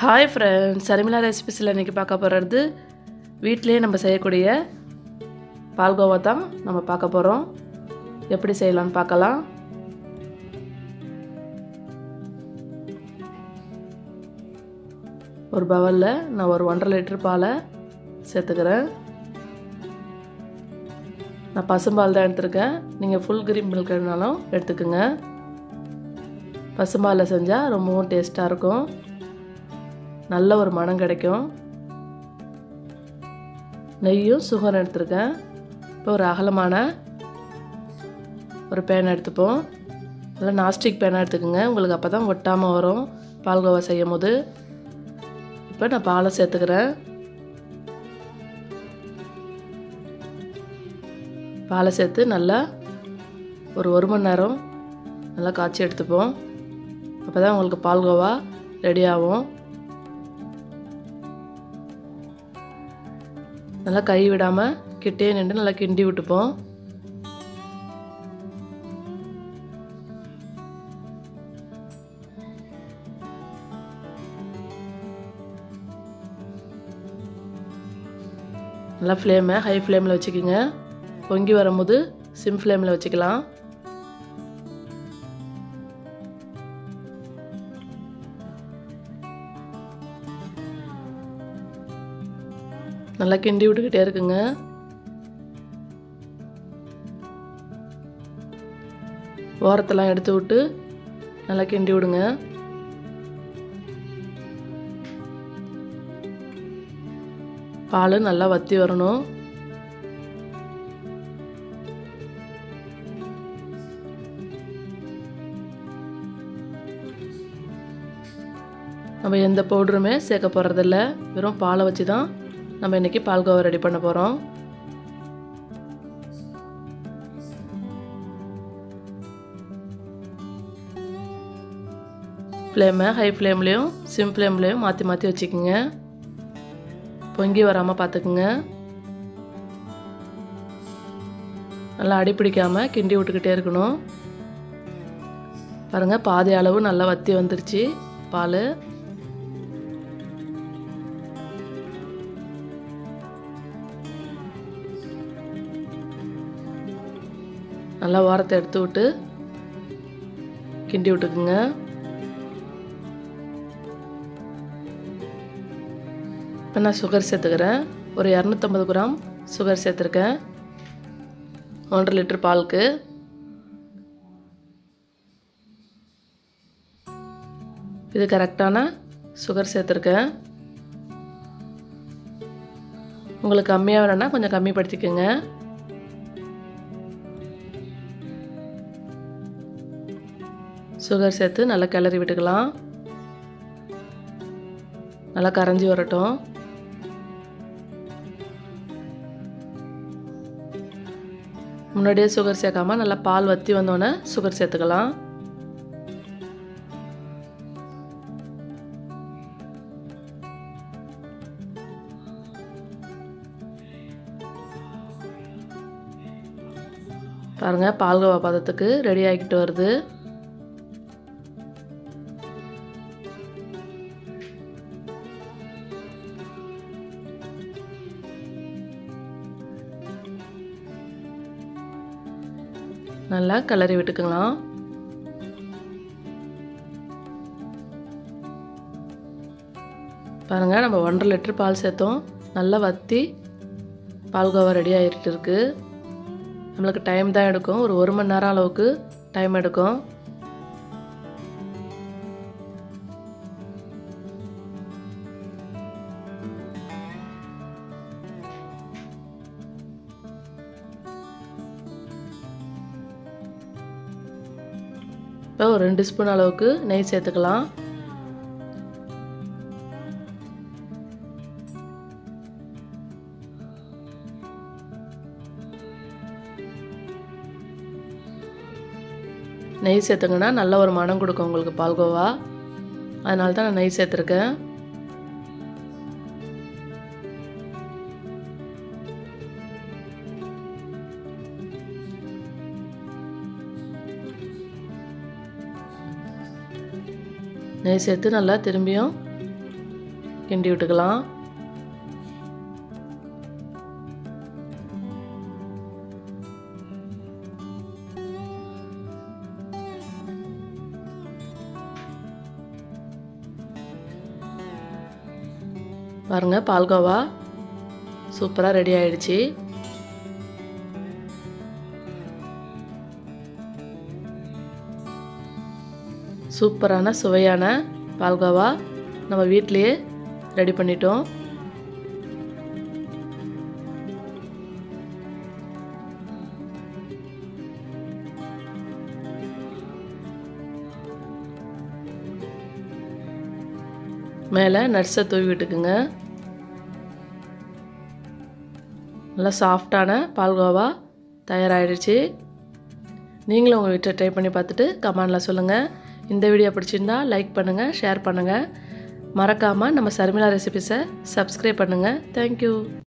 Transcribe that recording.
hi friends சரிமிலா ரெசிபிஸில் இன்றைக்கி பார்க்க போகிறது வீட்டிலேயே நம்ம செய்யக்கூடிய பால்கோவா தான் நம்ம பார்க்க போகிறோம் எப்படி செய்யலாம்னு பார்க்கலாம் ஒரு பவலில் நான் ஒரு ஒன்றரை லிட்டர் பாலை சேர்த்துக்கிறேன் நான் பசும்பால் தான் எடுத்திருக்கேன் நீங்கள் ஃபுல் கிரீம் மில்க் வேணாலும் எடுத்துக்கோங்க பசும்பாலில் செஞ்சால் ரொம்பவும் டேஸ்ட்டாக இருக்கும் நல்ல ஒரு மனம் கிடைக்கும் நெய்யும் சுகர் எடுத்திருக்கேன் இப்போ ஒரு அகலமான ஒரு பேன் எடுத்துப்போம் நல்லா நாஸ்டிக் பேனாக எடுத்துக்கோங்க உங்களுக்கு அப்போ தான் ஒட்டாமல் வரும் பால்கோவா செய்யும் போது இப்போ நான் பாலை சேர்த்துக்கிறேன் பாலை சேர்த்து நல்லா ஒரு ஒரு மணி நேரம் நல்லா காய்ச்சி எடுத்துப்போம் அப்போ தான் உங்களுக்கு பால்கோவா ரெடி ஆகும் நல்லா கை விடாமல் கிட்டே நின்று நல்லா கிண்டி விட்டுப்போம் நல்லா ஃப்ளேமை ஹை ஃப்ளேமில் வச்சுக்கிங்க பொங்கி வரும்போது சிம் ஃப்ளேமில் வச்சுக்கலாம் நல்லா கிண்டி விட்டுக்கிட்டே இருக்குங்க ஓரத்தெல்லாம் எடுத்து விட்டு நல்லா கிண்டி விடுங்க பால் நல்லா வத்தி வரணும் நம்ம எந்த பவுடருமே சேர்க்க போகிறதில்ல வெறும் பாலை வச்சு தான் நம்ம இன்றைக்கி பால்கோவா ரெடி பண்ண போகிறோம் ஃப்ளேமை ஹை ஃப்ளேம்லேயும் சிம் ஃப்ளேம்லேயும் மாற்றி மாற்றி வச்சுக்கோங்க பொங்கி வராமல் பார்த்துக்குங்க நல்லா அடி பிடிக்காமல் கிண்டி விட்டுக்கிட்டே இருக்கணும் பாருங்கள் பாதி அளவு நல்லா வத்தி வந்துருச்சு பால் நல்லா ஓரத்தை எடுத்து விட்டு கிண்டி விட்டுக்குங்க இப்போ நான் சுகர் சேர்த்துக்கிறேன் ஒரு இரநூத்தம்பது கிராம் சுகர் சேர்த்துருக்கேன் ஒன்றரை லிட்டர் பாலுக்கு இது கரெக்டான சுகர் சேர்த்துருக்கேன் உங்களுக்கு கம்மியாக வேணும்னா கொஞ்சம் கம்மிப்படுத்திக்கோங்க சுகர் சேர்த்து நல்லா கிளறி விட்டுக்கலாம் நல்லா கரைஞ்சி வரட்டும் முன்னாடியே சுகர் சேர்க்காம நல்லா பால் வற்றி வந்தோடனே சுகர் சேர்த்துக்கலாம் பாருங்கள் பால்கோவா பதத்துக்கு ரெடி ஆகிக்கிட்டு வருது நல்லா கிளறி விட்டுக்கலாம் பாருங்கள் நம்ம ஒன்றரை லிட்டர் பால் சேர்த்தோம் நல்லா வற்றி பால்கோவா ரெடி ஆகிட்டு இருக்கு நம்மளுக்கு டைம் தான் எடுக்கும் ஒரு ஒரு மணி நேரம் அளவுக்கு டைம் எடுக்கும் இப்போ ஒரு ரெண்டு ஸ்பூன் அளவுக்கு நெய் சேர்த்துக்கலாம் நெய் சேர்த்துங்கன்னா நல்ல ஒரு மனம் கொடுக்கும் உங்களுக்கு பால்கோவா அதனால தான் நான் நெய் சேர்த்துருக்கேன் நெய் சேர்த்து நல்லா திரும்பியும் கிண்டி விட்டுக்கலாம் பாருங்கள் பால்கோவா சூப்பராக ரெடி ஆயிடுச்சு சூப்பரான சுவையான பால்கோவா நம்ம வீட்லேயே ரெடி பண்ணிட்டோம் மேலே நட்ஸை தூவி விட்டுக்குங்க நல்லா சாஃப்டான பால்கோவா தயாராகிடுச்சு நீங்களும் உங்கள் வீட்டில் ட்ரை பண்ணி பார்த்துட்டு கமெண்டில் சொல்லுங்கள் இந்த வீடியோ பிடிச்சிருந்தா லைக் பண்ணுங்கள் ஷேர் பண்ணுங்கள் மறக்காமல் நம்ம சர்மிளா ரெசிபிஸை சப்ஸ்கிரைப் பண்ணுங்கள் தேங்க்யூ